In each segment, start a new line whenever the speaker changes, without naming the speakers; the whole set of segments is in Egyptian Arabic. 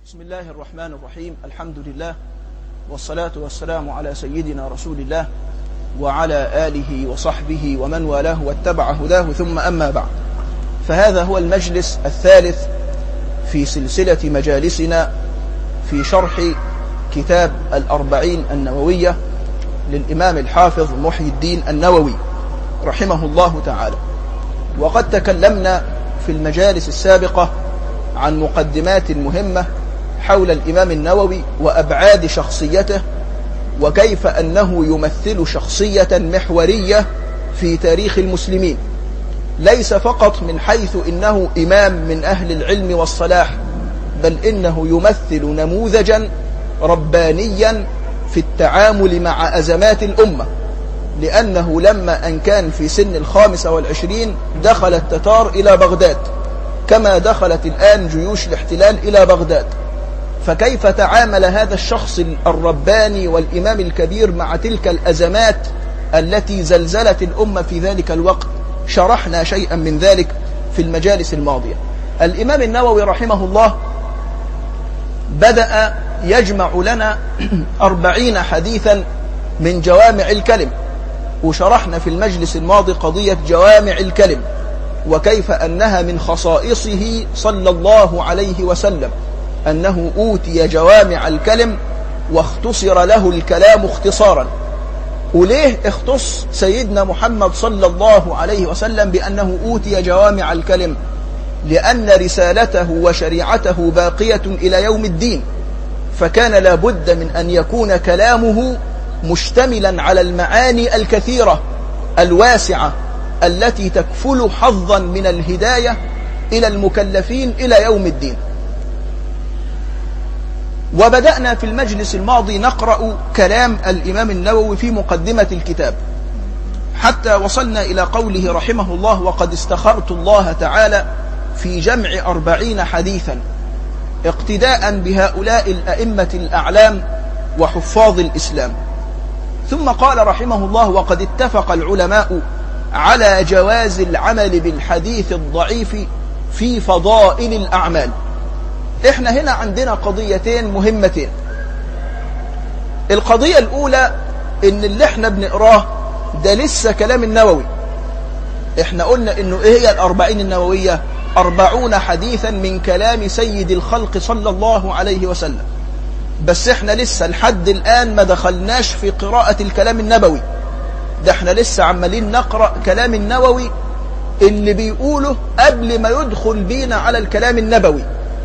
بسم الله الرحمن الرحيم الحمد لله والصلاة والسلام على سيدنا رسول الله وعلى آله وصحبه ومن والاه واتبع هداه ثم أما بعد فهذا هو المجلس الثالث في سلسلة مجالسنا في شرح كتاب الأربعين النووية للإمام الحافظ محي الدين النووي رحمه الله تعالى وقد تكلمنا في المجالس السابقة عن مقدمات مهمة حول الإمام النووي وأبعاد شخصيته وكيف أنه يمثل شخصية محورية في تاريخ المسلمين ليس فقط من حيث إنه إمام من أهل العلم والصلاح بل إنه يمثل نموذجا ربانيا في التعامل مع أزمات الأمة لأنه لما أن كان في سن الخامسة والعشرين دخل التتار إلى بغداد كما دخلت الآن جيوش الاحتلال إلى بغداد فكيف تعامل هذا الشخص الرباني والإمام الكبير مع تلك الأزمات التي زلزلت الأمة في ذلك الوقت شرحنا شيئا من ذلك في المجالس الماضية الإمام النووي رحمه الله بدأ يجمع لنا أربعين حديثا من جوامع الكلم وشرحنا في المجلس الماضي قضية جوامع الكلم وكيف أنها من خصائصه صلى الله عليه وسلم أنه أوتي جوامع الكلم واختصر له الكلام اختصارا وليه اختص سيدنا محمد صلى الله عليه وسلم بأنه أوتي جوامع الكلم لأن رسالته وشريعته باقية إلى يوم الدين فكان لابد من أن يكون كلامه مشتملا على المعاني الكثيرة الواسعة التي تكفل حظا من الهداية إلى المكلفين إلى يوم الدين وبدأنا في المجلس الماضي نقرأ كلام الإمام النووي في مقدمة الكتاب حتى وصلنا إلى قوله رحمه الله وقد استخرت الله تعالى في جمع أربعين حديثا اقتداء بهؤلاء الأئمة الأعلام وحفاظ الإسلام ثم قال رحمه الله وقد اتفق العلماء على جواز العمل بالحديث الضعيف في فضائل الأعمال احنا هنا عندنا قضيتين مهمتين القضية الأولى إن اللي احنا بنقراه ده لسه كلام النووي احنا قلنا إنه إيه هي الأربعين النووية أربعون حديثا من كلام سيد الخلق صلى الله عليه وسلم بس احنا لسه لحد الآن ما دخلناش في قراءة الكلام النبوي ده احنا لسه عمالين نقرأ كلام النووي اللي بيقوله قبل ما يدخل بينا على الكلام النبوي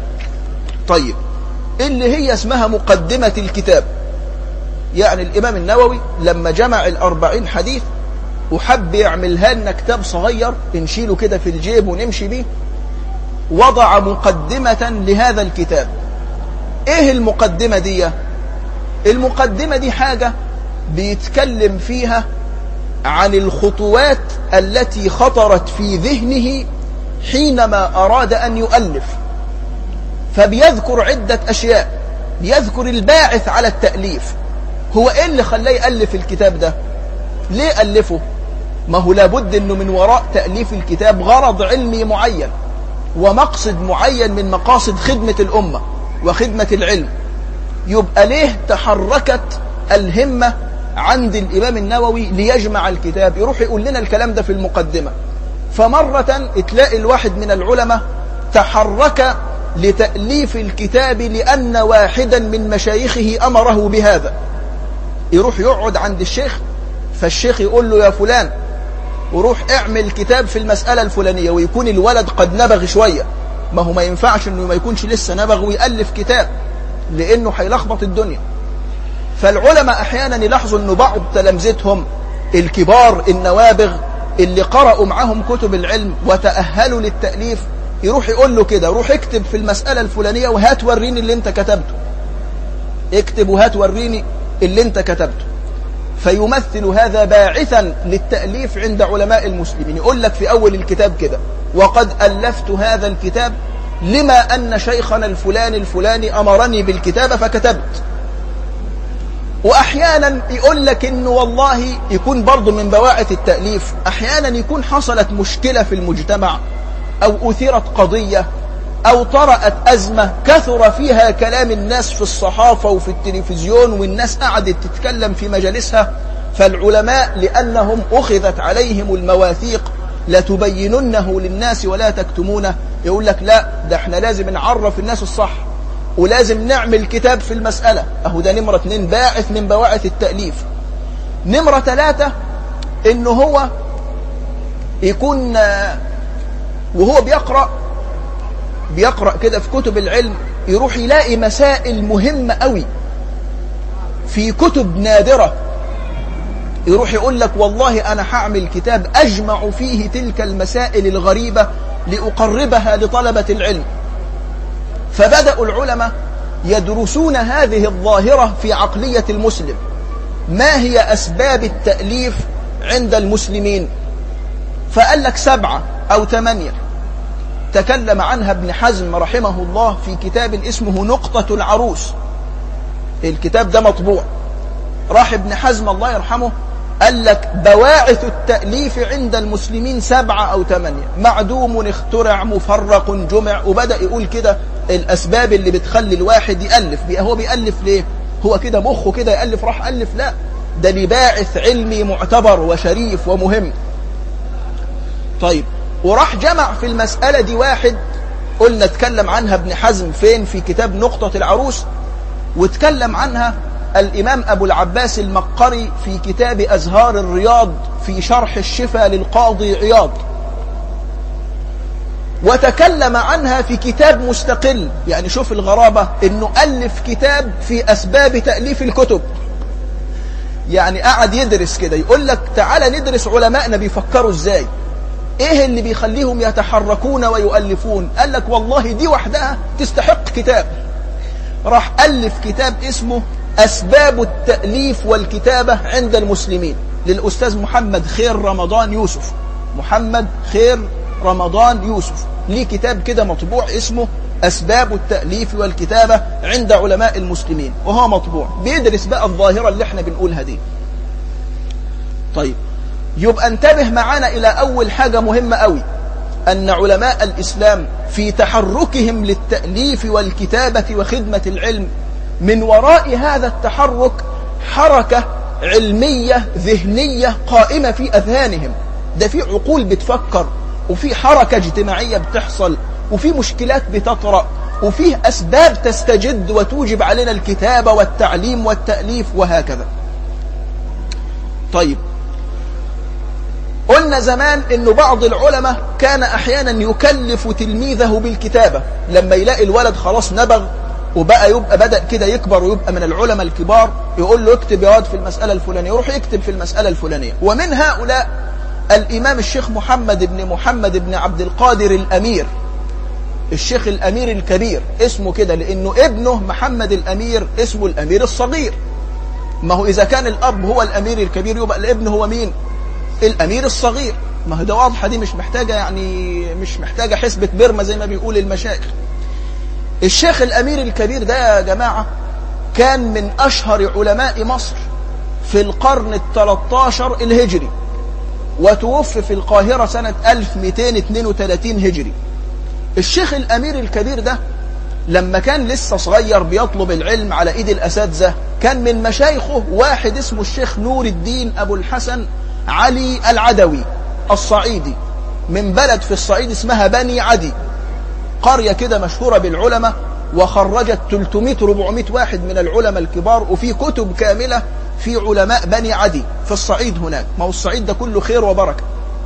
طيب اللي هي اسمها مقدمة الكتاب يعني الإمام النووي لما جمع الأربعين حديث وحب يعملها لنا كتاب صغير نشيله كده في الجيب ونمشي بيه وضع مقدمة لهذا الكتاب ايه المقدمة دي المقدمة دي حاجة بيتكلم فيها عن الخطوات التي خطرت في ذهنه حينما أراد أن يؤلف فبيذكر عدة أشياء بيذكر الباعث على التأليف هو إيه اللي خلاه يألف الكتاب ده ليه ألفه ما هو لابد أنه من وراء تأليف الكتاب غرض علمي معين ومقصد معين من مقاصد خدمة الأمة وخدمة العلم يبقى ليه تحركت الهمة عند الإمام النووي ليجمع الكتاب يروح يقول لنا الكلام ده في المقدمة فمرة تلاقي الواحد من العلماء تحرك لتأليف الكتاب لأن واحدا من مشايخه أمره بهذا يروح يقعد عند الشيخ فالشيخ يقول له يا فلان وروح اعمل كتاب في المسألة الفلانية ويكون الولد قد نبغ شوية ما هو ما ينفعش انه ما يكونش لسه نبغ ويألف كتاب لانه هيلخبط الدنيا فالعلماء احيانا يلاحظوا انه بعض تلامذتهم الكبار النوابغ اللي قرأوا معهم كتب العلم وتأهلوا للتأليف يروح يقول له كده روح اكتب في المسألة الفلانية وهات وريني اللي انت كتبته اكتب وهات وريني اللي انت كتبته فيمثل هذا باعثا للتأليف عند علماء المسلمين يقول لك في أول الكتاب كده وقد ألفت هذا الكتاب لما أن شيخنا الفلان الفلاني أمرني بالكتابة فكتبت وأحيانا يقول لك إنه والله يكون برضه من بواعث التأليف أحيانا يكون حصلت مشكلة في المجتمع أو أثيرت قضية أو طرأت أزمة كثر فيها كلام الناس في الصحافة وفي التلفزيون والناس قعدت تتكلم في مجالسها فالعلماء لأنهم أخذت عليهم المواثيق لتبيننه للناس ولا تكتمونه يقول لك لا ده احنا لازم نعرف الناس الصح ولازم نعمل كتاب في المسألة اهو ده نمرة اتنين باعث من بواعث التأليف نمرة ثلاثة انه هو يكون وهو بيقرأ بيقرأ كده في كتب العلم يروح يلاقي مسائل مهمة قوي في كتب نادرة يروح يقول لك والله أنا هعمل كتاب أجمع فيه تلك المسائل الغريبة لأقربها لطلبة العلم فبدأوا العلماء يدرسون هذه الظاهرة في عقلية المسلم ما هي أسباب التأليف عند المسلمين فقال لك سبعة أو ثمانية تكلم عنها ابن حزم رحمه الله في كتاب اسمه نقطة العروس الكتاب ده مطبوع راح ابن حزم الله يرحمه قال لك بواعث التأليف عند المسلمين سبعة أو ثمانية معدوم اخترع مفرق جمع وبدأ يقول كده الأسباب اللي بتخلي الواحد يألف هو بيألف ليه هو كده مخه كده يألف راح ألف لا ده لباعث علمي معتبر وشريف ومهم طيب وراح جمع في المسألة دي واحد قلنا اتكلم عنها ابن حزم فين في كتاب نقطة العروس واتكلم عنها الإمام أبو العباس المقري في كتاب أزهار الرياض في شرح الشفا للقاضي عياض وتكلم عنها في كتاب مستقل يعني شوف الغرابة انه ألف كتاب في أسباب تأليف الكتب يعني قعد يدرس كده يقول لك تعالى ندرس علماءنا بيفكروا ازاي ايه اللي بيخليهم يتحركون ويؤلفون قال لك والله دي وحدها تستحق كتاب راح ألف كتاب اسمه أسباب التأليف والكتابة عند المسلمين للأستاذ محمد خير رمضان يوسف محمد خير رمضان يوسف ليه كتاب كده مطبوع اسمه أسباب التأليف والكتابة عند علماء المسلمين وهو مطبوع بيدرس بقى الظاهرة اللي احنا بنقولها دي طيب يبقى انتبه معانا إلى أول حاجة مهمة قوي أن علماء الإسلام في تحركهم للتأليف والكتابة وخدمة العلم من وراء هذا التحرك حركة علمية ذهنية قائمة في أذهانهم ده في عقول بتفكر وفي حركة اجتماعية بتحصل وفي مشكلات بتطرأ وفيه أسباب تستجد وتوجب علينا الكتابة والتعليم والتأليف وهكذا طيب قلنا زمان انه بعض العلماء كان احيانا يكلف تلميذه بالكتابة لما يلاقي الولد خلاص نبغ وبقى يبقى بدأ كده يكبر ويبقى من العلماء الكبار يقول له اكتب يا واد في المسألة الفلانية يروح يكتب في المسألة الفلانية ومن هؤلاء الإمام الشيخ محمد بن محمد بن عبد القادر الأمير الشيخ الأمير الكبير اسمه كده لأنه ابنه محمد الأمير اسمه الأمير الصغير ما هو إذا كان الأب هو الأمير الكبير يبقى الابن هو مين الأمير الصغير ما هو ده واضحة دي مش محتاجة يعني مش محتاجة حسبة برمة زي ما بيقول المشايخ الشيخ الأمير الكبير ده يا جماعة كان من أشهر علماء مصر في القرن الثلاثاشر الهجري وتوفي في القاهرة سنة 1232 هجري الشيخ الأمير الكبير ده لما كان لسه صغير بيطلب العلم على إيد الأساتذة كان من مشايخه واحد اسمه الشيخ نور الدين أبو الحسن علي العدوي الصعيدي من بلد في الصعيد اسمها بني عدي قرية كده مشهورة بالعلماء وخرجت 300-400 واحد من العلماء الكبار وفي كتب كاملة في علماء بني عدي في الصعيد هناك ما هو الصعيد ده كله خير وبركة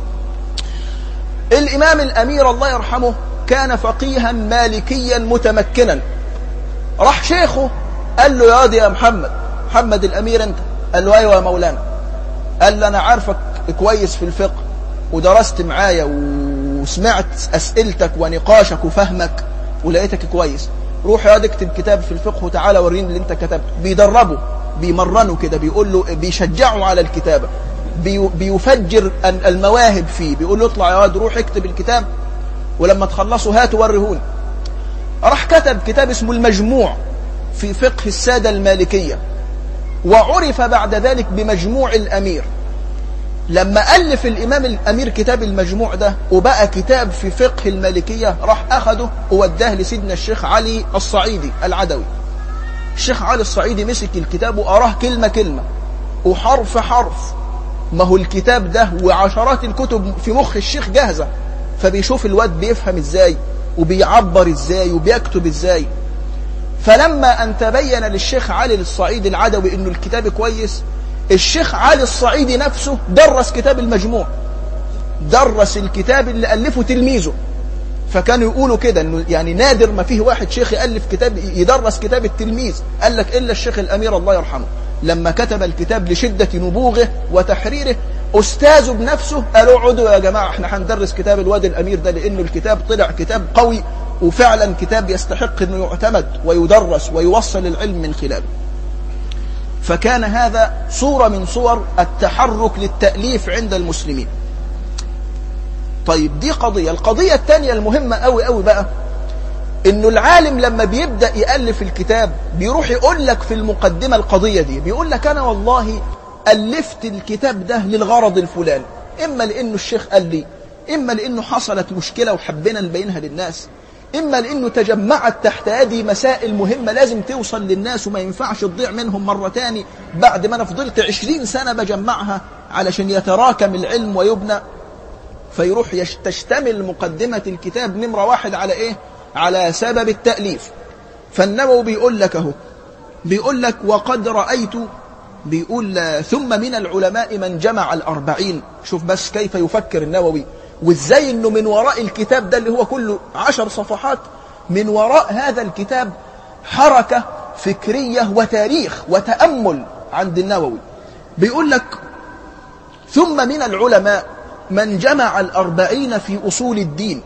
الإمام الأمير الله يرحمه كان فقيها مالكيا متمكنا راح شيخه قال له يا دي يا محمد محمد الأمير أنت قال له أيوة يا مولانا قال له أنا عارفك كويس في الفقه ودرست معايا وسمعت أسئلتك ونقاشك وفهمك ولقيتك كويس روح يا اكتب كتاب في الفقه وتعالى وريني اللي انت كتبته بيدربه بيمرنه كده بيقول له بيشجعه على الكتابة بي بيفجر المواهب فيه بيقول له اطلع يا واد روح اكتب الكتاب ولما تخلصوا هاتوا وريهوني راح كتب كتاب اسمه المجموع في فقه السادة المالكية وعرف بعد ذلك بمجموع الأمير لما ألف الإمام الأمير كتاب المجموع ده وبقى كتاب في فقه المالكية راح أخده ووداه لسيدنا الشيخ علي الصعيدي العدوي الشيخ علي الصعيدي مسك الكتاب وأراه كلمة كلمة وحرف حرف ما هو الكتاب ده وعشرات الكتب في مخ الشيخ جاهزة فبيشوف الواد بيفهم ازاي وبيعبر ازاي وبيكتب ازاي فلما أن تبين للشيخ علي الصعيدي العدوي انه الكتاب كويس الشيخ علي الصعيدي نفسه درس كتاب المجموع درس الكتاب اللي ألفه تلميذه فكانوا يقولوا كده انه يعني نادر ما فيه واحد شيخ يألف كتاب يدرس كتاب التلميذ قال لك إلا الشيخ الأمير الله يرحمه لما كتب الكتاب لشدة نبوغه وتحريره أستاذه بنفسه قالوا اقعدوا يا جماعة احنا هندرس كتاب الواد الأمير ده لأنه الكتاب طلع كتاب قوي وفعلا كتاب يستحق أنه يعتمد ويدرس ويوصل العلم من خلاله فكان هذا صورة من صور التحرك للتأليف عند المسلمين طيب دي قضية القضية الثانية المهمة قوي قوي بقى انه العالم لما بيبدأ يألف الكتاب بيروح يقول لك في المقدمة القضية دي بيقول لك انا والله ألفت الكتاب ده للغرض الفلاني اما لانه الشيخ قال لي اما لانه حصلت مشكلة وحبينا نبينها للناس إما لأنه تجمعت تحت يدي مسائل مهمة لازم توصل للناس وما ينفعش تضيع منهم مرة تاني بعد ما أنا فضلت عشرين سنة بجمعها علشان يتراكم العلم ويبنى فيروح تشتمل مقدمة الكتاب نمرة واحد على إيه؟ على سبب التأليف فالنووي بيقول لك أهو بيقول لك وقد رأيت بيقول ثم من العلماء من جمع الأربعين شوف بس كيف يفكر النووي وازاي انه من وراء الكتاب ده اللي هو كله عشر صفحات من وراء هذا الكتاب حركة فكرية وتاريخ وتأمل عند النووي بيقول لك ثم من العلماء من جمع الأربعين في أصول الدين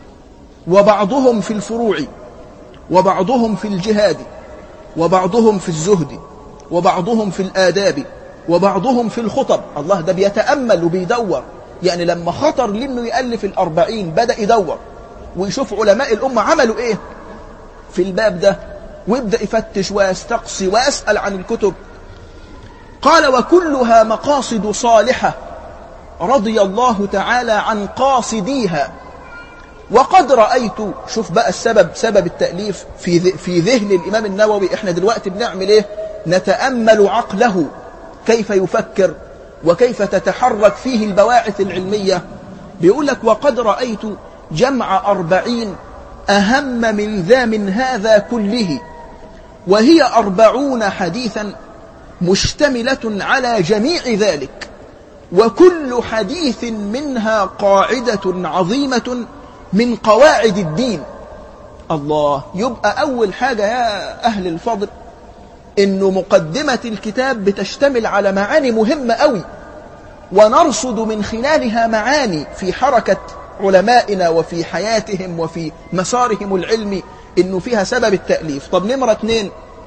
وبعضهم في الفروع وبعضهم في الجهاد وبعضهم في الزهد وبعضهم في الآداب وبعضهم في الخطب الله ده بيتأمل وبيدور يعني لما خطر لانه يألف الأربعين بدأ يدور ويشوف علماء الأمة عملوا إيه في الباب ده ويبدأ يفتش ويستقصي ويسأل عن الكتب قال وكلها مقاصد صالحة رضي الله تعالى عن قاصديها وقد رأيت شوف بقى السبب سبب التأليف في في ذهن الإمام النووي احنا دلوقتي بنعمل ايه نتأمل عقله كيف يفكر وكيف تتحرك فيه البواعث العلمية بيقول لك وقد رأيت جمع أربعين أهم من ذا من هذا كله وهي أربعون حديثا مشتملة على جميع ذلك وكل حديث منها قاعدة عظيمة من قواعد الدين الله يبقى أول حاجة يا أهل الفضل إنه مقدمة الكتاب بتشتمل على معاني مهمة قوي ونرصد من خلالها معاني في حركة علمائنا وفي حياتهم وفي مسارهم العلمي إنه فيها سبب التأليف طب نمرة اتنين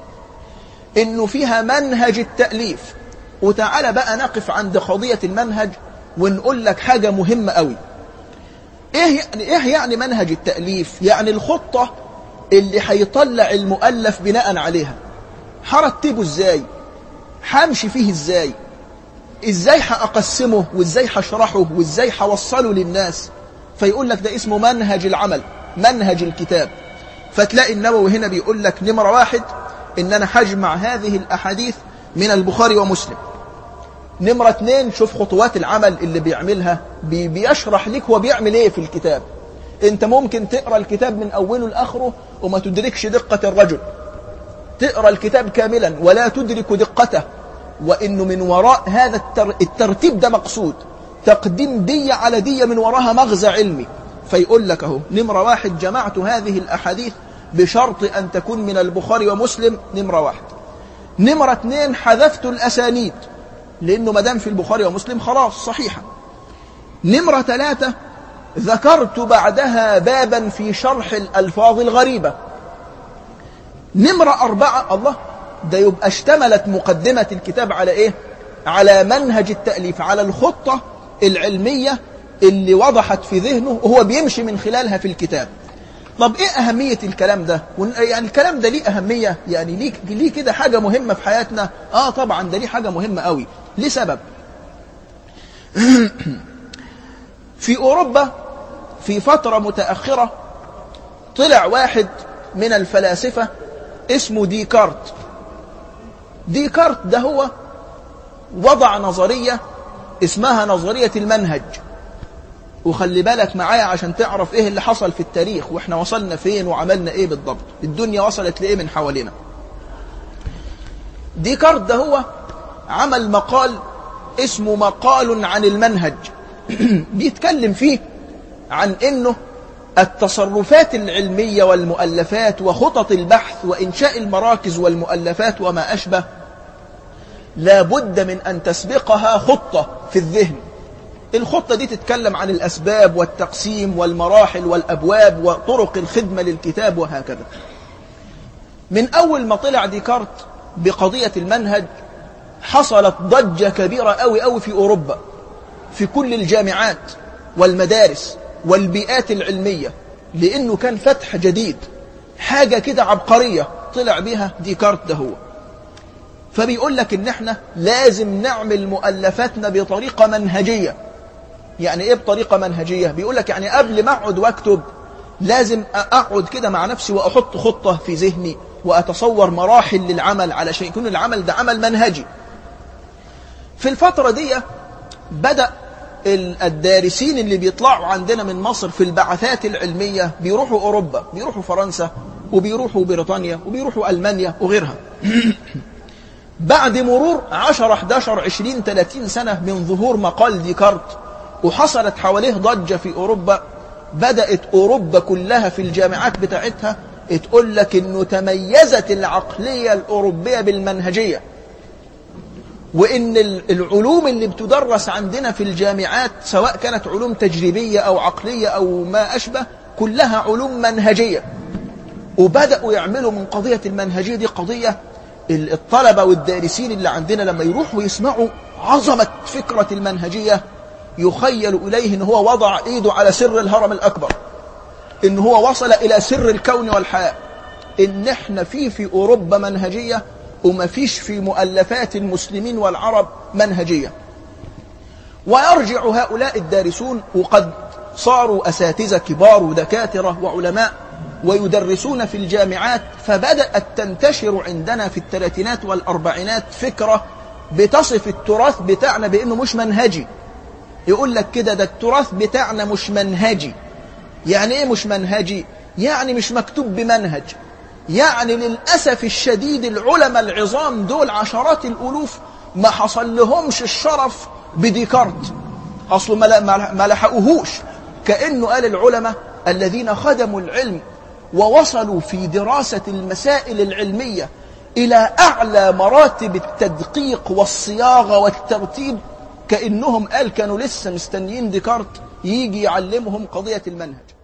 إنه فيها منهج التأليف وتعالى بقى نقف عند قضية المنهج ونقول لك حاجة مهمة قوي إيه يعني, إيه يعني منهج التأليف يعني الخطة اللي هيطلع المؤلف بناء عليها هرتبه ازاي همشي فيه ازاي ازاي هأقسمه وازاي هشرحه وازاي هوصله للناس فيقول لك ده اسمه منهج العمل منهج الكتاب فتلاقي النووي هنا بيقول لك نمرة واحد ان انا هجمع هذه الاحاديث من البخاري ومسلم نمرة اتنين شوف خطوات العمل اللي بيعملها بي بيشرح لك هو بيعمل ايه في الكتاب انت ممكن تقرأ الكتاب من اوله لاخره وما تدركش دقة الرجل تقرأ الكتاب كاملا ولا تدرك دقته وإنه من وراء هذا الترتيب ده مقصود تقديم دية على دية من وراها مغزى علمي فيقول لك اهو نمرة واحد جمعت هذه الأحاديث بشرط أن تكون من البخاري ومسلم نمرة واحد نمرة اثنين حذفت الأسانيد لأنه مدام في البخاري ومسلم خلاص صحيحة نمرة ثلاثة ذكرت بعدها بابا في شرح الألفاظ الغريبة نمرة أربعة الله ده يبقى اشتملت مقدمة الكتاب على إيه؟ على منهج التأليف على الخطة العلمية اللي وضحت في ذهنه وهو بيمشي من خلالها في الكتاب طب إيه أهمية الكلام ده؟ يعني الكلام ده ليه أهمية؟ يعني ليه, ليه كده حاجة مهمة في حياتنا؟ آه طبعا ده ليه حاجة مهمة قوي لسبب في أوروبا في فترة متأخرة طلع واحد من الفلاسفة اسمه ديكارت ديكارت ده هو وضع نظرية اسمها نظرية المنهج وخلي بالك معايا عشان تعرف ايه اللي حصل في التاريخ واحنا وصلنا فين وعملنا ايه بالضبط الدنيا وصلت لايه من حوالينا ديكارت ده هو عمل مقال اسمه مقال عن المنهج بيتكلم فيه عن انه التصرفات العلمية والمؤلفات وخطط البحث وإنشاء المراكز والمؤلفات وما أشبه لا بد من أن تسبقها خطة في الذهن الخطة دي تتكلم عن الأسباب والتقسيم والمراحل والأبواب وطرق الخدمة للكتاب وهكذا من أول ما طلع ديكارت بقضية المنهج حصلت ضجة كبيرة أوي أوي في أوروبا في كل الجامعات والمدارس والبيئات العلمية لأنه كان فتح جديد حاجة كده عبقرية طلع بها ديكارت ده هو فبيقول لك ان احنا لازم نعمل مؤلفاتنا بطريقة منهجية يعني ايه بطريقة منهجية بيقول لك يعني قبل ما اقعد واكتب لازم اقعد كده مع نفسي واحط خطة في ذهني واتصور مراحل للعمل علشان يكون العمل ده عمل منهجي في الفترة دي بدأ الدارسين اللي بيطلعوا عندنا من مصر في البعثات العلمية بيروحوا أوروبا بيروحوا فرنسا وبيروحوا بريطانيا وبيروحوا ألمانيا وغيرها بعد مرور 10 11 20 30 سنة من ظهور مقال ديكارت وحصلت حواليه ضجة في أوروبا بدأت أوروبا كلها في الجامعات بتاعتها تقول لك أنه تميزت العقلية الأوروبية بالمنهجية وإن العلوم اللي بتدرس عندنا في الجامعات سواء كانت علوم تجريبية أو عقلية أو ما أشبه كلها علوم منهجية وبدأوا يعملوا من قضية المنهجية دي قضية الطلبة والدارسين اللي عندنا لما يروحوا يسمعوا عظمة فكرة المنهجية يخيل إليه إن هو وضع إيده على سر الهرم الأكبر إن هو وصل إلى سر الكون والحياة إن إحنا في في أوروبا منهجية وما فيش في مؤلفات المسلمين والعرب منهجية ويرجع هؤلاء الدارسون وقد صاروا أساتذة كبار ودكاترة وعلماء ويدرسون في الجامعات فبدأت تنتشر عندنا في الثلاثينات والأربعينات فكرة بتصف التراث بتاعنا بأنه مش منهجي يقول لك كده ده التراث بتاعنا مش منهجي يعني ايه مش منهجي يعني مش مكتوب بمنهج يعني للأسف الشديد العلماء العظام دول عشرات الألوف ما حصل لهمش الشرف بديكارت أصله ما لحقوهوش كأنه قال العلماء الذين خدموا العلم ووصلوا في دراسة المسائل العلمية إلى أعلى مراتب التدقيق والصياغة والترتيب كأنهم قال كانوا لسه مستنيين ديكارت يجي يعلمهم قضية المنهج